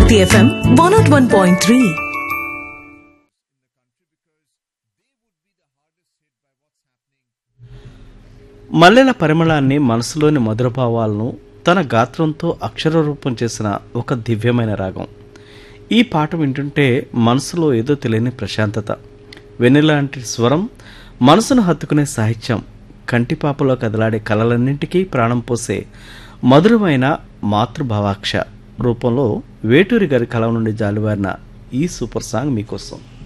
Hit FM 101.3. మల్లెల పరిమళాన్ని మనసులోని మధుర భావాలను తన గాత్రంతో అక్షర రూపం చేసిన ఒక దివ్యమైన రాగం ఈ పాట వింటుంటే మనసులో ఏదో తెలియని ప్రశాంతత వెన్నెలాంటి స్వరం మనసును హత్తుకునే సాహిత్యం కంటిపాపలో కదలాడే కలలన్నింటికీ ప్రాణం పోసే మధురమైన మాతృభావాక్ష రూపంలో వేటూరి గారి కలం నుండి జాలువారిన ఈ సూపర్ సాంగ్ మీకోసం